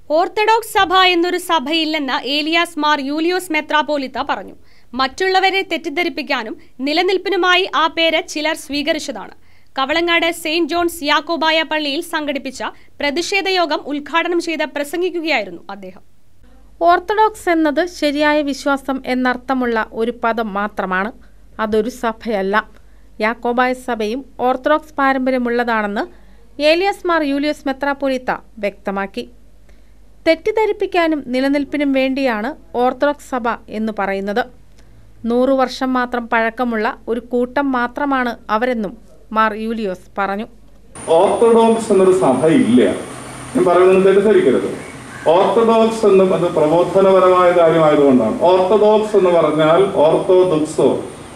orthodox സഭ എന്നൊരു സഭയില്ലെന്ന് ഏലിയാസ് മാർ യൂലിയോസ് മെത്രാപോലിത്ത പറഞ്ഞു മറ്റുള്ളവരെ തെറ്റിദ്ധരിപ്പിക്കാനും നിലനിൽപ്പിനുമായി ആ പേര് ചിലർ സ്വീകരിച്ചതാണ് കവളങ്ങാട് സെയിന്റ് ജോൺസ് യാക്കോബായ പള്ളിയിൽ സംഘടിപ്പിച്ച പ്രതിഷേധ യോഗം ഉദ്ഘാടനം ചെയ്ത് പ്രസംഗിക്കുകയായിരുന്നു അദ്ദേഹം ഓർത്തഡോക്സ് എന്നത് ശരിയായ വിശ്വാസം എന്നർത്ഥമുള്ള ഒരു പദം മാത്രമാണ് അതൊരു സഭയല്ല യാക്കോബായ സഭയും ഓർത്തഡോക്സ് പാരമ്പര്യമുള്ളതാണെന്ന് ഏലിയസ് മാർ യൂലിയസ് മെത്രാപ്പൊലിത്ത വ്യക്തമാക്കി തെറ്റിദ്ധരിപ്പിക്കാനും നിലനിൽപ്പിനും വേണ്ടിയാണ് ഓർത്തഡോക്സ് സഭ എന്ന് പറയുന്നത് നൂറു വർഷം മാത്രം പഴക്കമുള്ള ഒരു കൂട്ടം മാത്രമാണ് അവരെന്നും മാർ യൂലിയോസ് പറഞ്ഞു ഓർത്തഡോക്സ് എന്നൊരു സഭയില്ല ഞാൻ പറയുന്നത് തെറ്റിദ്ധരിക്കരുത് ഓർത്തഡോക്സ് എന്ന് അത് പ്രബോധനപരമായ കാര്യമായതുകൊണ്ടാണ് ഓർത്തഡോക്സ് എന്ന് പറഞ്ഞാൽ ഓർത്തോഡോക്സോ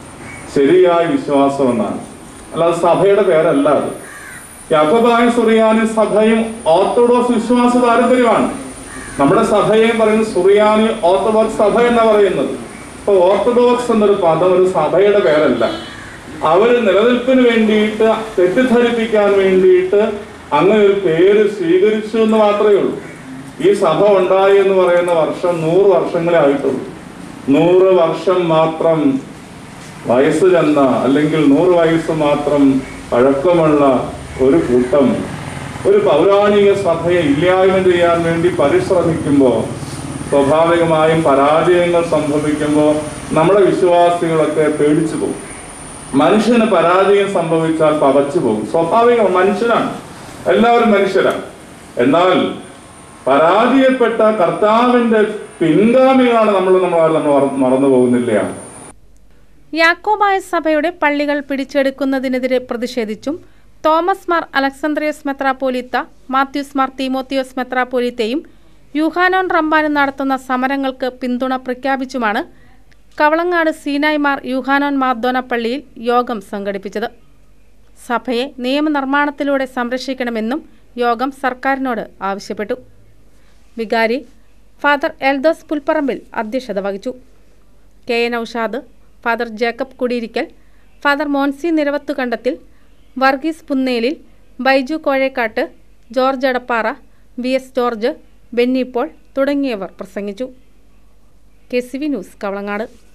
ശരിയായ വിശ്വാസം എന്നാണ് അല്ലാതെ സഭയുടെ പേരല്ല അത് യാക്കോബായ സുറിയാനി സഭയും ഓർത്തഡോക്സ് വിശ്വാസ പാരമ്പര്യമാണ് നമ്മുടെ സഭയെ പറയുന്നത് സുറിയാനി ഓർത്തഡോക്സ് സഭ എന്നാ പറയുന്നത് അപ്പൊ ഓർത്തഡോക്സ് എന്നൊരു പദം ഒരു സഭയുടെ പേരല്ല അവര് നിലനിൽപ്പിന് വേണ്ടിയിട്ട് തെറ്റിദ്ധരിപ്പിക്കാൻ വേണ്ടിയിട്ട് അങ്ങനെ ഒരു പേര് സ്വീകരിച്ചു എന്ന് മാത്രമേ ഉള്ളൂ ഈ സഭ ഉണ്ടായി എന്ന് പറയുന്ന വർഷം നൂറ് വർഷങ്ങളെ ആയിട്ടുള്ളൂ നൂറ് വർഷം മാത്രം വയസ്സ് ചെന്ന അല്ലെങ്കിൽ നൂറ് വയസ്സ് മാത്രം പഴക്കമുള്ള ഒരു കൂട്ടം ഒരു പൗരാണിക സഭയെ ഇല്ലായ്മ ചെയ്യാൻ വേണ്ടി പരിശ്രമിക്കുമ്പോൾ സ്വാഭാവികമായും പരാജയങ്ങൾ സംഭവിക്കുമ്പോൾ നമ്മുടെ വിശ്വാസികളൊക്കെ പേടിച്ചു പോകും മനുഷ്യന് പരാജയം സംഭവിച്ചാൽ പവച്ചു പോകും സ്വാഭാവികം മനുഷ്യനാണ് എല്ലാവരും മനുഷ്യരാണ് എന്നാൽ പരാജയപ്പെട്ട കർത്താവിന്റെ പിൻഗാമികളാണ് നമ്മൾ നമ്മൾ നമ്മൾ മറന്നു പോകുന്നില്ല യാക്കോബായ സഭയുടെ പള്ളികൾ പിടിച്ചെടുക്കുന്നതിനെതിരെ പ്രതിഷേധിച്ചും തോമസ് മാർ അലക്സാന്ദ്രിയസ് മെത്രാപ്പോലിത്ത മാത്യൂസ് മാർ തീമോത്തിയോസ് മെത്രാപ്പോലിത്തയും യൂഹാനോൻ റമ്പാനും നടത്തുന്ന സമരങ്ങൾക്ക് പിന്തുണ പ്രഖ്യാപിച്ചുമാണ് കവളങ്ങാട് സീനായ് മാർ യൂഹാനോൻ മാർദോന പള്ളിയിൽ യോഗം സംഘടിപ്പിച്ചത് സഭയെ നിയമനിർമ്മാണത്തിലൂടെ സംരക്ഷിക്കണമെന്നും യോഗം സർക്കാരിനോട് ആവശ്യപ്പെട്ടു വികാരി ഫാദർ എൽദോസ് പുൽപ്പറമ്പിൽ അധ്യക്ഷത വഹിച്ചു K N Aushad father Jacob Kudiyirikkal father Moncy Niravathukandathil Varghese Punnelil Baiju Kozhekkatt George Edappara V S George Benny Paul തുടങ്ങിയവർ പ്രസംഗിച്ചു K C V news Kavalangad